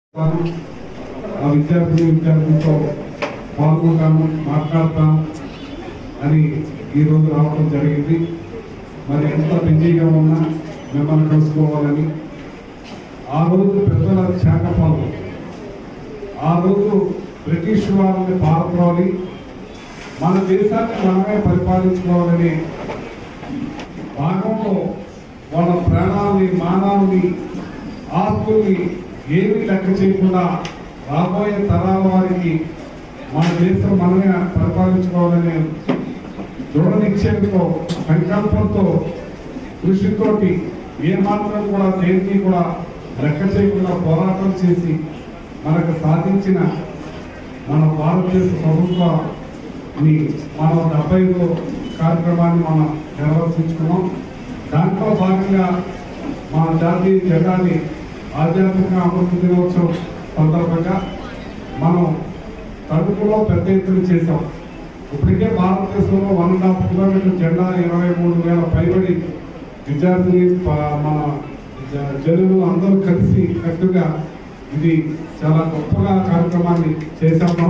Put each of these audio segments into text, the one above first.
తాను ఆ విద్యార్థి విద్యార్థులతో పాల్గొంటాము మాట్లాడతాం అని ఈరోజు రావడం జరిగింది మరి ఎంత బిజీగా ఉన్నా మిమ్మల్ని కలుసుకోవాలని ఆ రోజు పెద్దల శాఖ పాలు ఆ రోజు బ్రిటిష్ వారిని పారత్రోలి మన దేశాన్ని మనమే పరిపాలించుకోవాలని భాగంలో వాళ్ళ ప్రాణాలని మానవుని ఆస్తుల్ని ఏమీ లెక్క చేయకుండా రాబోయే తరాల వారికి మన దేశం మనమే పరిపాలించుకోవాలనే దృఢ నిశ్చయంతో సంకల్పంతో కృషితోటి ఏ మాత్రం కూడా దేనికి కూడా లెక్క చేయకుండా పోరాటం చేసి మనకు సాధించిన మన భారతదేశ ప్రభుత్వాన్ని మనం డెబ్బై ఐదో కార్యక్రమాన్ని మనం నిర్వర్తించుకున్నాం దాంట్లో భాగంగా మన జాతీయ జెండాని ఆధ్యాత్మిక అమృత దినోత్సవం సందర్భంగా మనం తణుకులో పెద్ద ఎత్తున చేసాం ఇప్పటికే భారతదేశంలో వన్ అండ్ హాఫ్ కిలోమీటర్ జెండా ఇరవై మూడు వేల పైబడి విద్యార్థులు ప- మన జ- జనులు అందరూ కలిసి కట్టుగా ఇది చాలా గొప్పగా కార్యక్రమాన్ని చేశాము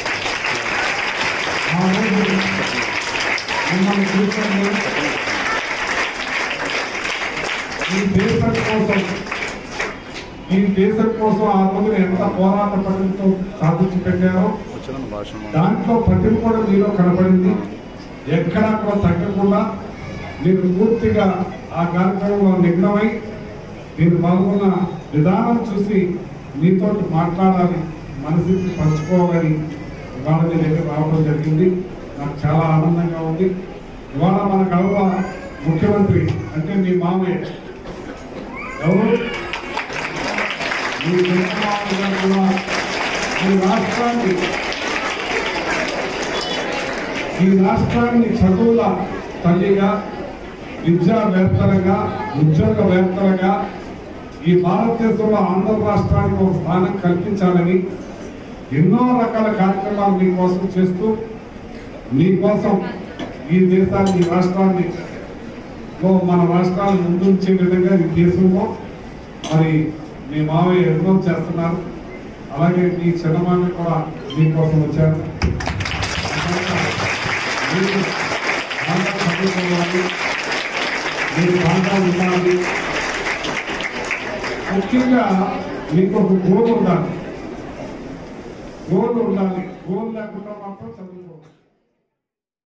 ఆ రోజు మిమ్మల్ని చూస్తుంటే ఈ దేశం కోసం ఈ దేశం కోసం ఆ రోజున ఎంత పోరాట పద్ధతితో సాధించి పెట్టారో వచ్చిన భాష దాంట్లో పట్టింపు కూడా మీలో కనపడింది ఎక్కడా కూడా తగ్గకుండా మీరు పూర్తిగా ఆ కార్యక్రమంలో నిగ్నమై మీరు పాల్గొన్న విధానం చూసి మీతో మాట్లాడాలి మనసుకి పంచుకోవాలని ఇవాళ మీ దగ్గర రావడం జరిగింది నాకు చాలా ఆనందంగా ఉంది ఇవాళ మన గౌరవ ముఖ్యమంత్రి అంటే మీ మామయ్య ఎవరు మీ చంద్రబాబు గారు కూడా ఈ రాష్ట్రాన్ని ఈ రాష్ట్రాన్ని చదువుల తల్లిగా విద్యావేత్తలుగా ఉద్యోగవేత్తలుగా ఈ భారతదేశంలో ఆంధ్ర రాష్ట్రానికి ఒక స్థానం కల్పించాలని ఎన్నో రకాల కార్యక్రమాలు మీకోసం చేస్తూ మీకోసం ఈ దేశాన్ని ఈ రాష్ట్రాన్ని లో మన రాష్ట్రాన్ని ముందుంచే విధంగా ఈ దేశంలో మరి మీ మావయ్య ఎన్నో చేస్తున్నారు అలాగే మీ చిన్నమామ కూడా మీకోసం వచ్చారు మీరు బాగా చదువుకోవాలి మీరు బాగా ఉండాలి ముఖ్యంగా మీకు ఒక గోల్ ఉండాలి గోల్ ఉండాలి గోల్ లేకుండా మాత్రం